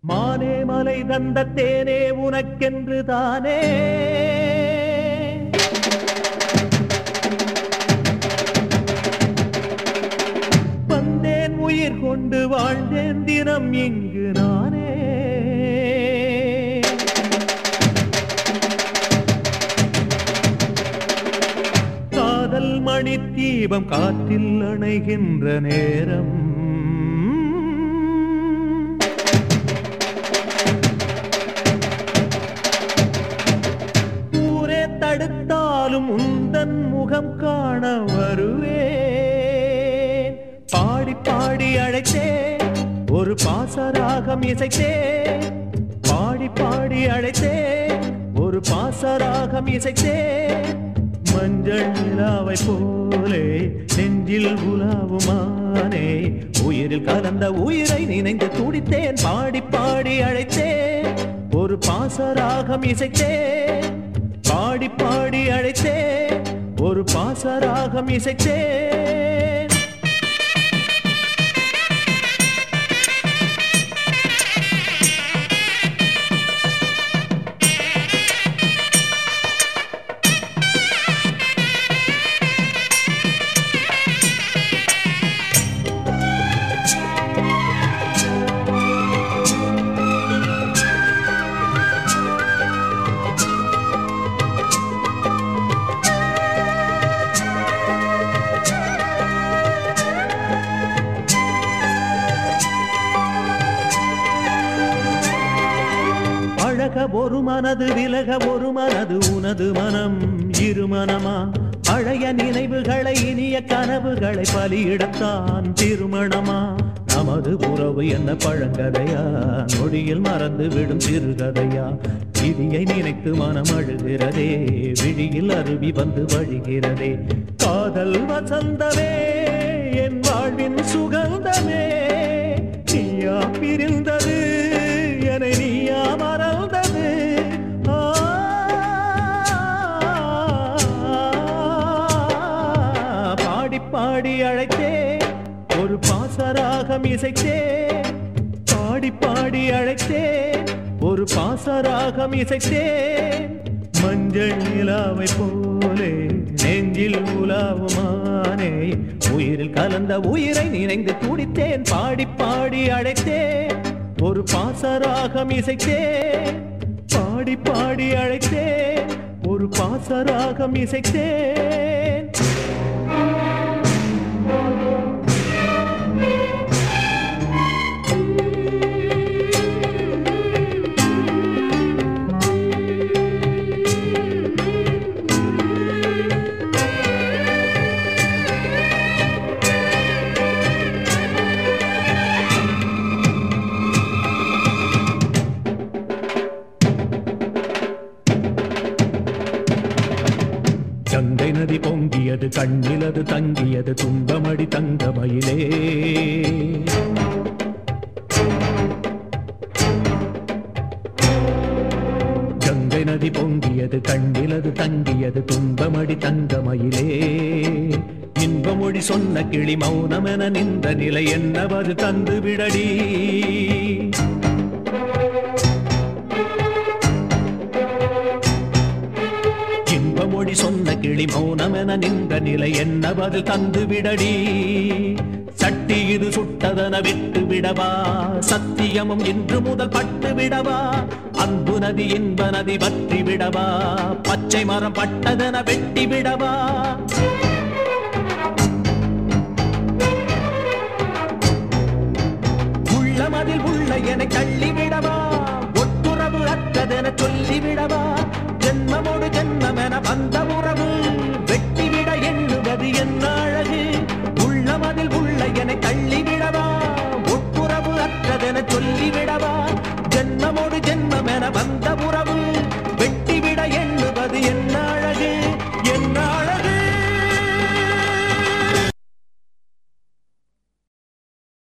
மானே மலை தந்த தேனே உனக்கென்று தானே வந்தேன் உயிர் கொண்டு வாழ்ந்தேன் தினம் இங்கு நானே காதல் மணி தீபம் காற்றில் அணைகின்ற நேரம் ஊரே தடுத்தாலும் உந்தன் முகம் காண வருவேன் பாடி பாடி அழைத்தேன் ஒரு பாசராகம் இசைத்தேன் பாடி பாடி அழைத்தேன் ஒரு பாசராகம் இசைத்தேன் மஞ்சள் நிலாவை போலே நெஞ்சில் உலாவுமானே உயிரில் கலந்த உயிரை நினைந்து துடித்தேன் பாடி பாடி அழைத்தேன் ஒரு பாசராகம் இசைத்தேன் பாடி பாடி அழைத்தேன் ஒரு பாசராகம் இசைத்தேன் அழக ஒரு மனது விலக ஒரு மனது உனது மனம் இரு மனமா பழைய நினைவுகளை இனிய கனவுகளை பலியிடத்தான் திருமணமா நமது உறவு என்ன பழங்கதையா நொடியில் மறந்து விடும் சிறுகதையா விதியை நினைத்து மனம் அழுகிறதே விழியில் அருவி வந்து வழிகிறதே காதல் வசந்தமே என் வாழ்வின் சுகந்தமே நீயா பிரிந்தது என்னை நீயா மறந்தது ஆ, பாடி பாடி அழைத்தே ஒரு பாசராகம் இசைத்தே பாடி பாடி அழைத்தே ஒரு பாசராகம் இசைத்தே மஞ்சள் நிலாவை போலே நெஞ்சில் உலாவுமானே உயிரில் கலந்த உயிரை நினைந்து துடித்தேன் பாடி பாடி அழைத்தேன் ஒரு பாசராகம் இசைத்தேன் பாடி பாடி அழைத்தேன் ஒரு பாசராகம் இசைத்தேன் கங்கை நதி பொங்கியது கண்ணிலது தங்கியது துன்பமடி தங்கமயிலே கங்கை நதி பொங்கியது கண்ணிலது தங்கியது துன்பமடி தங்கமயிலே இன்பமொழி சொன்ன கிளி மௌனமென நின்ற நிலை என்னவது தந்து விடடி இன்பமொழி சொன்ன கிளி மௌனமென நின்ற நிலை என்ன பதில் தந்து விடடி சட்டி இது சுட்டதன விட்டு விடவா சத்தியமும் இன்று முதல் பட்டு விடவா அன்பு நதி இன்ப நதி பற்றி விடவா பச்சை மரம் பட்டதன வெட்டி விடவா உள்ளமதில் உள்ள என தள்ளி விடவா